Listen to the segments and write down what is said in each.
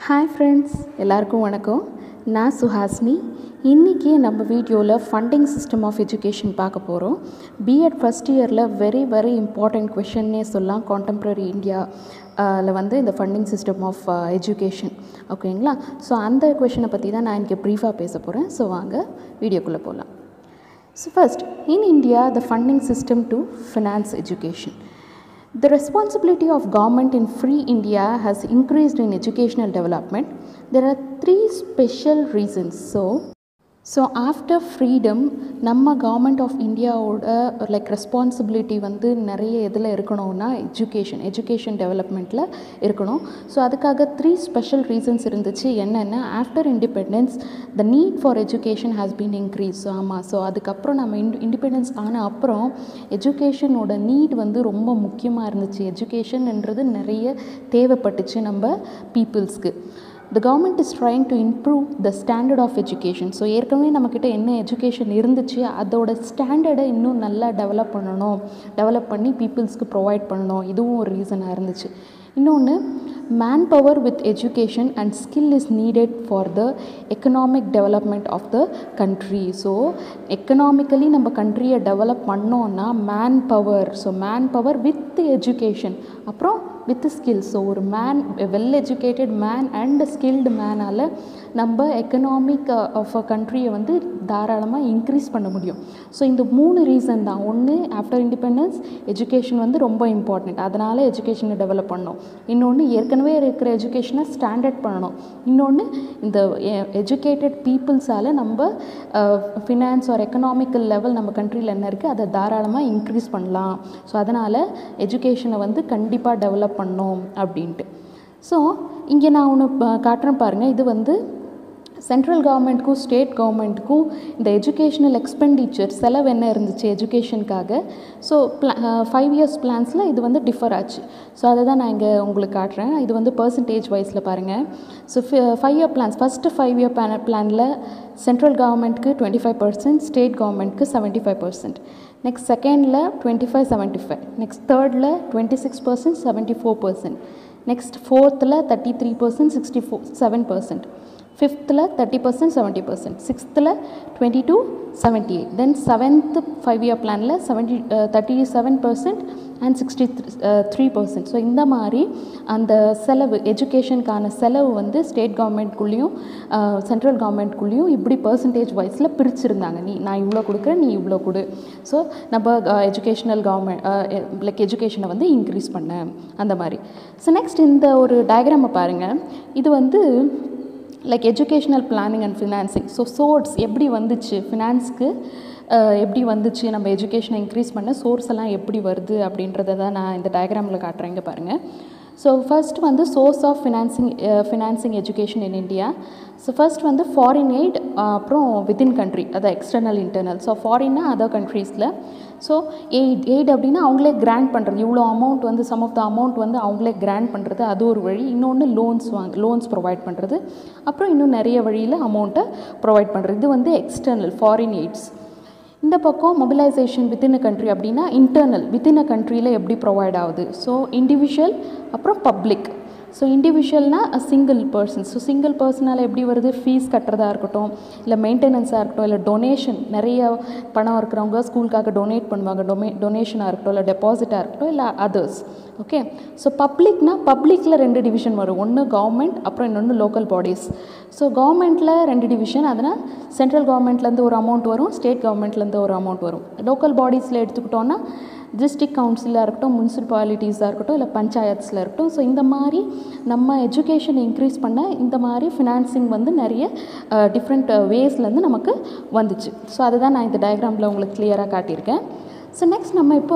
Hi friends எல்லாருக்கும் வணக்கம் நான் சுஹாஸ்னி இன்றைக்கி நம்ம வீடியோவில் ஃபண்டிங் சிஸ்டம் ஆஃப் எஜுகேஷன் பார்க்க போகிறோம் பிஎட் ஃபஸ்ட் இயரில் வெரி வெரி இம்பார்ட்டண்ட் கொஷன்னே சொல்லலாம் கான்டெம்ப்ரரி இந்தியா ல வந்து இந்த ஃபண்டிங் சிஸ்டம் ஆஃப் எஜுகேஷன் ஓகேங்களா ஸோ அந்த கொஷனை பற்றி தான் நான் இன்றைக்கி ப்ரீஃபாக பேச போகிறேன் ஸோ வாங்க வீடியோக்குள்ளே போகலாம் So first, in India, the funding system to finance education. The responsibility of government in free India has increased in educational development. There are three special reasons. So, so after freedom நம்ம government of இந்தியாவோட like responsibility வந்து நிறைய இதில் இருக்கணும்னா education education டெவலப்மெண்ட்டில் இருக்கணும் so அதுக்காக three special reasons இருந்துச்சு என்னென்னா after independence the need for education has been increase so ஆமாம் ஸோ அதுக்கப்புறம் நம்ம இன் இண்டிபெண்டன்ஸ் ஆன அப்புறம் எஜுகேஷனோட நீட் வந்து ரொம்ப முக்கியமாக இருந்துச்சு எஜுகேஷன்ன்றது நிறைய தேவைப்பட்டுச்சு நம்ம பீப்புள்ஸ்க்கு the government is trying to improve the standard of education so ஏற்கனவே நம்மக்கிட்ட என்ன எஜுகேஷன் இருந்துச்சு அதோட ஸ்டாண்டர்டை இன்னும் நல்லா டெவலப் பண்ணணும் டெவலப் பண்ணி பீப்புள்ஸ்க்கு ப்ரொவைட் பண்ணணும் இதுவும் ஒரு ரீசனாக இருந்துச்சு இன்னொன்று manpower with education and skill is needed for the economic development of the country so economically நம்ம கண்ட்ரியை டெவலப் பண்ணோன்னா manpower so manpower with education அப்புறம் வித் ஸ்கில்ஸ் ஸோ ஒரு man well educated man and skilled மேனால் நம்ம economic of a கண்ட்ரியை வந்து தாராளமாக increase பண்ண முடியும் ஸோ இந்த மூணு ரீசன் தான் ஒன்று ஆஃப்டர் இண்டிபெண்டன்ஸ் எஜுகேஷன் வந்து ரொம்ப இம்பார்ட்டண்ட் அதனால் எஜுகேஷனை டெவலப் பண்ணணும் இன்னொன்று ஏற்கனவே இருக்கிற எஜுகேஷனை ஸ்டாண்டர்ட் பண்ணணும் இன்னொன்று இந்த எஜுகேட்டட் பீப்புள்ஸால் நம்ம ஃபினான்ஸ் ஆர் எக்கனாமிக்கல் லெவல் நம்ம கண்ட்ரியில் என்ன இருக்குது அதை தாராளமாக இன்க்ரீஸ் பண்ணலாம் ஸோ அதனால் எஜுகேஷனை வந்து கண்டிப்பாக டெவலப் பண்ணோம் அப்படின்ட்டு ஸோ இங்கே நான் ஒன்று காட்டுறேன் பாருங்கள் இது வந்து சென்ட்ரல் கவர்மெண்ட்க்கும் ஸ்டேட் கவர்மெண்ட்டுக்கும் இந்த எஜுகேஷ்னல் எக்ஸ்பெண்டிச்சர் செலவு என்ன இருந்துச்சு எஜுகேஷனுக்காக ஸோ பிளா ஃபைவ் இயர்ஸ் பிளான்ஸில் இது வந்து டிஃபர் ஆச்சு ஸோ அதை தான் நான் இங்கே உங்களுக்கு காட்டுறேன் இது வந்து பர்சன்டேஜ் வைஸில் பாருங்கள் so five year plans first five year plan பிளானில் சென்ட்ரல் கவர்மெண்ட்க்கு டுவெண்ட்டி ஃபைவ் பர்சன்ட் ஸ்டேட் கவர்மெண்ட்க்கு செவன்ட்டி ஃபைவ் பர்சன்ட் நெக்ஸ்ட் செகண்டில் twenty five seventy five next தேர்டில் twenty six percent seventy four percent next ஃபோர்த்தில் thirty three percent sixty four seven percent ஃபிஃப்த்தில் thirty percent seventy percent சிக்ஸ்த்தில் twenty two seventy eight then seventh five year பிளானில் seventy thirty seven percent and sixty three percent so இந்த மாதிரி அந்த செலவு எஜுகேஷனுக்கான செலவு வந்து ஸ்டேட் கவர்மெண்ட்குள்ளேயும் சென்ட்ரல் கவர்மெண்ட்குள்ளேயும் இப்படி பர்சன்டேஜ் வைஸில் பிரிச்சிருந்தாங்க நீ நான் இவ்வளோ கொடுக்குறேன் நீ இவ்வளோ கொடு ஸோ நம்ம எஜுகேஷ்னல் கவர்மெண்ட் லைக் எஜுகேஷனை வந்து இன்க்ரீஸ் பண்ண அந்த மாதிரி ஸோ நெக்ஸ்ட் இந்த ஒரு டயக்ராமை பாருங்கள் இது வந்து like educational planning and financing so source எப்படி வந்துச்சு ஃபினான்ஸ்க்கு எப்படி வந்துச்சு நம்ம எஜுகேஷனை இன்க்ரீஸ் பண்ண சோர்ஸ் எல்லாம் எப்படி வருது அப்படின்றத தான் நான் இந்த டயக்ராமில் காட்டுறேன் இங்கே பாருங்கள் ஸோ ஃபர்ஸ்ட் வந்து source of financing financing education in India so first வந்து ஃபாரின் எய்ட் அப்புறம் வித்தின் கண்ட்ரி அதான் எக்ஸ்டர்னல் இன்டர்னல் ஸோ ஃபாரின்னா அதர் கண்ட்ரீஸில் ஸோ எய்ட் எய்ட் அப்படின்னா அவங்களே கிராண்ட் பண்ணுறது இவ்வளோ அமௌண்ட் வந்து சம் ஆஃப் த அமௌண்ட் வந்து அவங்களே கிராண்ட் பண்ணுறது அது ஒரு வழி இன்னொன்று லோன்ஸ் வாங்க லோன்ஸ் ப்ரொவைட் பண்ணுறது அப்புறம் இன்னும் நிறைய வழியில் அமௌண்ட்டை ப்ரொவைட் பண்ணுறது இது வந்து எக்ஸ்டர்னல் ஃபாரின் எய்ட்ஸ் இந்த பக்கம் மொபிலைசேஷன் வித்தின் அ கண்ட்ரி அப்படின்னா இன்டர்னல் வித்தின் அ கண்ட்ரியில் எப்படி ப்ரொவைட் ஆகுது ஸோ இண்டிவிஜுவல் அப்புறம் பப்ளிக் ஸோ இண்டிவிஜுவல்னால் சிங்கிள் பர்சன் ஸோ சிங்கிள் பர்சனால் எப்படி வருது ஃபீஸ் கட்டுறதா இருக்கட்டும் இல்லை மெயின்டெனன்ஸாக இருக்கட்டும் இல்லை டொனேஷன் நிறைய பணம் இருக்கிறவங்க ஸ்கூலுக்காக டொனேட் பண்ணுவாங்க டொமே டொனேஷனாக இருக்கட்டும் இல்லை டெபாசிட்டாக இருக்கட்டும் இல்லை அதர்ஸ் ஓகே ஸோ பப்ளிக்னா பப்ளிக்கில் ரெண்டு டிவிஷன் வரும் ஒன்று கவர்மெண்ட் அப்புறம் இன்னொன்று லோக்கல் பாடிஸ் ஸோ கவர்மெண்ட்டில் ரெண்டு டிவிஷன் அதனால் சென்ட்ரல் கவர்மெண்ட்லேருந்து ஒரு அமௌண்ட் வரும் ஸ்டேட் கவர்மெண்ட்லேருந்து ஒரு அமௌண்ட் வரும் லோக்கல் பாடிஸில் எடுத்துக்கிட்டோன்னா டிஸ்ட்ரிக்ட் கவுன்சிலாக இருக்கட்டும் முனிசிபாலிட்டிஸாக இருக்கட்டும் இல்லை பஞ்சாயத்ஸில் இருக்கட்டும் ஸோ இந்த மாதிரி நம்ம எஜுகேஷன் இன்க்ரீஸ் பண்ண இந்த மாதிரி ஃபினான்சிங் வந்து நிறைய டிஃப்ரெண்ட் வேஸ்லேருந்து நமக்கு வந்துச்சு ஸோ அதை தான் நான் இந்த டயக்ராமில் உங்களுக்கு கிளியராக காட்டியிருக்கேன் ஸோ நெக்ஸ்ட் நம்ம இப்போ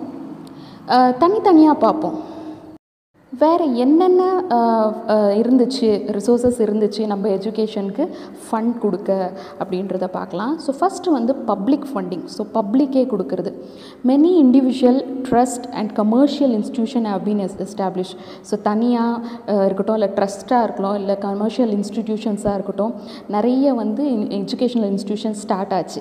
தனித்தனியாக பார்ப்போம் வேறு என்னென்ன இருந்துச்சு ரிசோர்ஸஸ் இருந்துச்சு நம்ம எஜுகேஷனுக்கு ஃபண்ட் கொடுக்க அப்படின்றத பார்க்கலாம் ஸோ ஃபஸ்ட்டு வந்து பப்ளிக் ஃபண்டிங் ஸோ பப்ளிக்கே கொடுக்கறது many individual trust and commercial institution have been establish so தனியாக இருக்கட்டும் இல்லை ட்ரஸ்ட்டாக இருக்கலாம் இல்லை கமர்ஷியல் இன்ஸ்டிடியூஷன்ஸாக இருக்கட்டும் நிறைய வந்து எஜுகேஷனல் இன்ஸ்டியூஷன் ஸ்டார்ட் ஆச்சு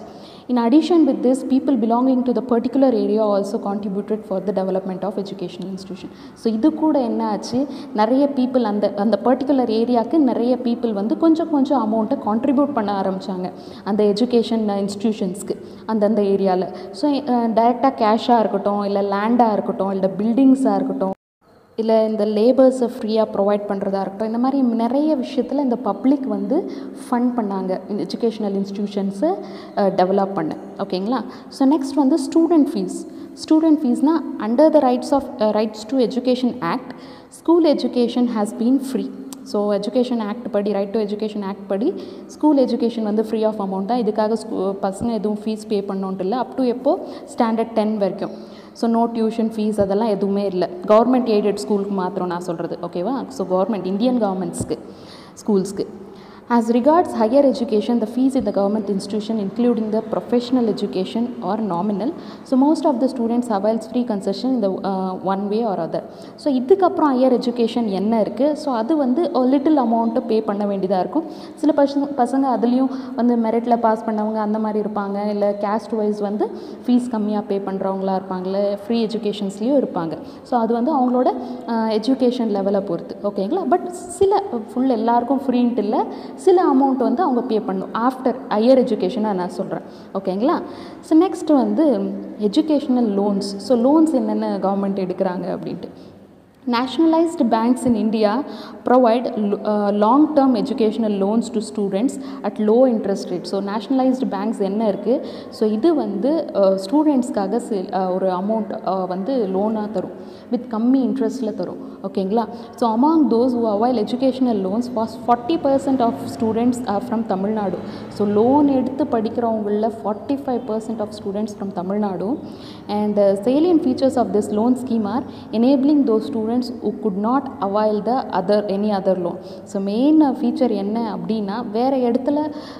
In addition with this, people belonging to the particular area also contributed for the development of educational institution. So இது கூட என்ன ஆச்சு நிறைய பீப்புள் அந்த அந்த பர்டிகுலர் ஏரியாவுக்கு நிறைய பீப்புள் வந்து கொஞ்சம் கொஞ்சம் அமௌண்ட்டை கான்ட்ரிபியூட் பண்ண ஆரம்பித்தாங்க அந்த எஜுகேஷன் இன்ஸ்டிடியூஷன்ஸ்க்கு அந்தந்த ஏரியாவில் ஸோ டைரெக்டாக கேஷாக இருக்கட்டும் இல்லை லேண்டாக இருக்கட்டும் இல்லை பில்டிங்ஸாக இருக்கட்டும் இல்லை இந்த லேபர்ஸை ஃப்ரீயாக ப்ரொவைட் பண்ணுறதா இருக்கட்டும் இந்த மாதிரி நிறைய விஷயத்தில் இந்த பப்ளிக் வந்து ஃபண்ட் பண்ணாங்க இந்த எஜுகேஷ்னல் இன்ஸ்டிடியூஷன்ஸை டெவலப் பண்ண ஓகேங்களா ஸோ நெக்ஸ்ட் வந்து ஸ்டூடெண்ட் ஃபீஸ் ஸ்டூடெண்ட் ஃபீஸ்னால் under the rights of rights to education act school education has been free so education act படி ரைட் டு எஜுகேஷன் ஆக்ட் படி ஸ்கூல் எஜுகேஷன் வந்து ஃப்ரீ ஆஃப் அமௌண்ட் தான் இதுக்காக ஸ்கூ பசங்க எதுவும் ஃபீஸ் பே பண்ணோன்ட்டு இல்லை அப் டு எப்போ ஸ்டாண்டர்ட் டென் வரைக்கும் ஸோ நோ டியூஷன் ஃபீஸ் அதெல்லாம் எதுவுமே இல்லை கவர்மெண்ட் எய்டட் ஸ்கூலுக்கு மாத்திரம் நான் சொல்கிறது ஓகேவா ஸோ கவர்மெண்ட் இந்தியன் கவர்மெண்ட்ஸ்க்கு ஸ்கூல்ஸ்க்கு As regards higher education, the fees in the government institution, including the professional education, are nominal. So most of the students avails free concession in the uh, one way or other. So இதுக்கப்புறம் higher education என்ன இருக்குது so அது வந்து little amount pay பண்ண வேண்டியதாக இருக்கும் சில பசங்க பசங்க அதுலேயும் வந்து மெரிட்டில் பாஸ் பண்ணவங்க அந்த மாதிரி இருப்பாங்க இல்லை கேஸ்ட் வைஸ் வந்து ஃபீஸ் கம்மியாக பே பண்ணுறவங்களா இருப்பாங்களே ஃப்ரீ எஜுகேஷன்ஸ்லேயும் இருப்பாங்க ஸோ அது வந்து அவங்களோட எஜுகேஷன் லெவலை பொறுத்து ஓகேங்களா பட் சில ஃபுல் எல்லாருக்கும் ஃப்ரீன்ட்டு இல்லை சில அமௌண்ட் வந்து அவங்க பே பண்ணணும் ஆஃப்டர் ஹையர் எஜுகேஷனாக நான் சொல்கிறேன் ஓகேங்களா ஸோ நெக்ஸ்ட் வந்து எஜுகேஷ்னல் லோன்ஸ் ஸோ லோன்ஸ் என்னென்ன கவர்மெண்ட் எடுக்கிறாங்க அப்படின்ட்டு Nationalized banks in India provide uh, long term educational loans to students at low interest rate. So nationalized banks என்ன இருக்குது ஸோ இது வந்து ஸ்டூடெண்ட்ஸ்க்காக ஒரு அமௌண்ட் வந்து லோனாக தரும் வித் கம்மி இன்ட்ரெஸ்ட்டில் தரும் ஓகேங்களா so among those who avail educational loans ஃபாஸ் forty percent of students are from Tamil Nadu so loan எடுத்து படிக்கிறவங்களில் forty five percent of students from Tamil Nadu and salient features of this loan scheme are enabling those students who could not avail the other any other loan so main feature என்ன அப்படின்னா வேறு இடத்துல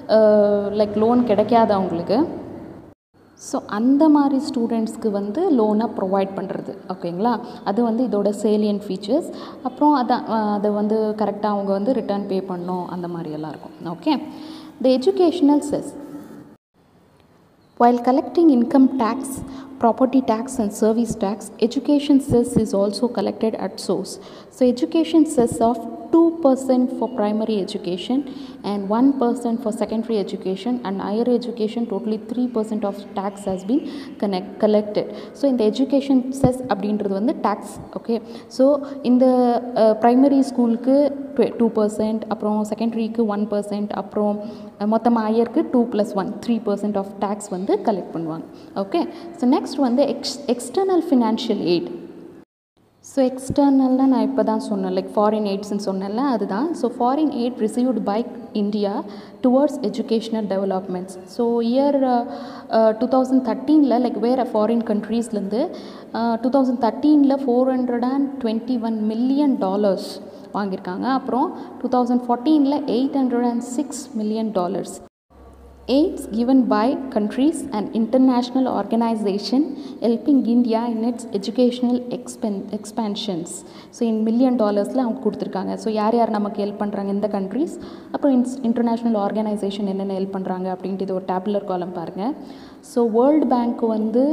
like loan கிடைக்காத அவங்களுக்கு so அந்த மாதிரி ஸ்டூடெண்ட்ஸ்க்கு வந்து லோனை ப்ரொவைட் பண்ணுறது ஓகேங்களா அது வந்து இதோட சேலியன் ஃபீச்சர்ஸ் அப்புறம் அதான் அதை வந்து கரெக்டாக அவங்க வந்து ரிட்டர்ன் பே பண்ணணும் அந்த மாதிரியெல்லாம் இருக்கும் okay the educational cess While collecting income tax, property tax and service tax, education cess is also collected at source. So education cess of 2% for primary education and 1% for secondary education and higher education totally 3% of tax has been connect, collected. So in the education cess அப்படின்றது வந்து tax okay so இந்த primary ஸ்கூலுக்கு two percent அப்புறம் செகண்டரிக்கு one percent அப்புறம் மொத்தமாக ஹையருக்கு two plus one three percent of tax வந்து கலெக்ட் பண்ணுவாங்க ஓகே ஸோ நெக்ஸ்ட் வந்து எக்ஸ் எக்ஸ்டர்னல் ஃபினான்ஷியல் எய்ட் ஸோ எக்ஸ்டர்னல்னா நான் இப்போ தான் சொன்னேன் லைக் ஃபாரின் எய்ட்ஸ்னு சொன்னேன்ல அதுதான் so foreign aid received by India towards educational developments so year two thousand தேர்ட்டீனில் லைக் வேறு ஃபாரின் கண்ட்ரீஸ்லேருந்து டூ தௌசண்ட் தேர்ட்டீனில் four hundred and twenty one million dollars வாங்கியிருக்காங்க அப்புறம் டூ தௌசண்ட் ஃபோர்டீனில் eight hundred and six million dollars aids given by countries and international organization helping India in its educational expen expansions so in million டாலர்ஸில் அவங்க கொடுத்துருக்காங்க so யார் யார் நமக்கு help பண்ணுறாங்க இந்த கண்ட்ரீஸ் அப்புறம் இன்ஸ் இன்டர்நேஷ்னல் ஆர்கனைசேஷன் என்னென்ன ஹெல்ப் பண்ணுறாங்க அப்படின்ட்டு இது ஒரு டேபுலர் காலம் பாருங்கள் ஸோ வேர்ல்டு பேங்க் வந்து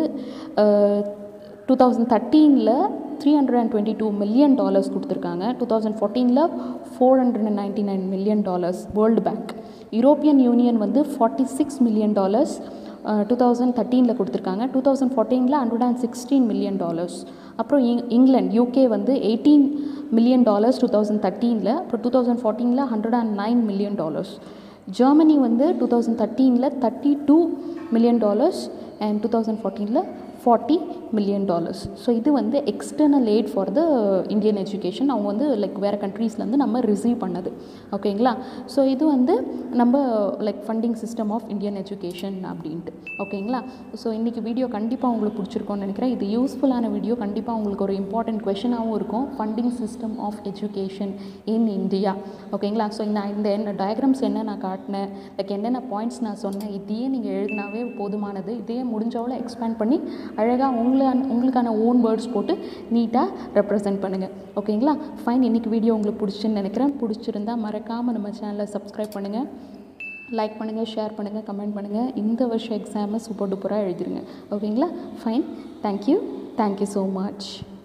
டூ தௌசண்ட் தேர்ட்டீனில் three hundred and twenty two million dollars கொடுத்துருக்காங்க டூ தௌசண்ட் ஃபோர்டீனில் four hundred and ninety nine million dollars World Bank European Union வந்து forty six million dollars two thousand தேர்ட்டீனில் கொடுத்துருக்காங்க two thousand ஃபோர்டீனில் hundred and sixteen million dollars அப்புறம் இங் England UK வந்து eighteen million dollars two thousand தேர்ட்டீனில் அப்புறம் two thousand ஃபோர்டீனில் hundred and nine million dollars Germany வந்து டூ தௌசண்ட் தேர்ட்டீனில் thirty two million dollars and two thousand ஃபோர்டீனில் ஃபார்ட்டி மில்லியன் டாலர்ஸ் ஸோ இது வந்து external aid for the Indian education அவங்க வந்து லைக் வேறு கண்ட்ரீஸ்லேருந்து நம்ம ரிசீவ் பண்ணது ஓகேங்களா ஸோ இது வந்து நம்ம like funding system of Indian education அப்படின்ட்டு ஓகேங்களா ஸோ இன்றைக்கி வீடியோ கண்டிப்பாக உங்களுக்கு பிடிச்சிருக்கோன்னு நினைக்கிறேன் இது யூஸ்ஃபுல்லான வீடியோ கண்டிப்பாக உங்களுக்கு ஒரு இம்பார்ட்டன்ட் கொஷனாகவும் இருக்கும் funding system of education in India ஓகேங்களா ஸோ நான் இந்த என்ன டயக்ராம்ஸ் என்ன நான் காட்டினேன் லைக் என்னென்ன பாயிண்ட்ஸ் நான் சொன்னேன் இதையே நீங்கள் எழுதினாவே போதுமானது இதையே முடிஞ்சவளை எக்ஸ்பேண்ட் பண்ணி அழகாக உங்களை உங்களுக்கான ஓன் வேர்ட்ஸ் போட்டு நீட்டாக ரெப்ரசென்ட் பண்ணுங்கள் ஓகேங்களா ஃபைன் இன்றைக்கி வீடியோ உங்களுக்கு பிடிச்சுன்னு நினைக்கிறேன் பிடிச்சிருந்தா மறக்காமல் நம்ம சேனலை சப்ஸ்கிரைப் பண்ணுங்கள் லைக் பண்ணுங்கள் ஷேர் பண்ணுங்கள் கமெண்ட் பண்ணுங்கள் இந்த வருஷம் எக்ஸாமை சூப்பர் டூப்பராக எழுதிருங்க ஓகேங்களா fine thank you thank you so much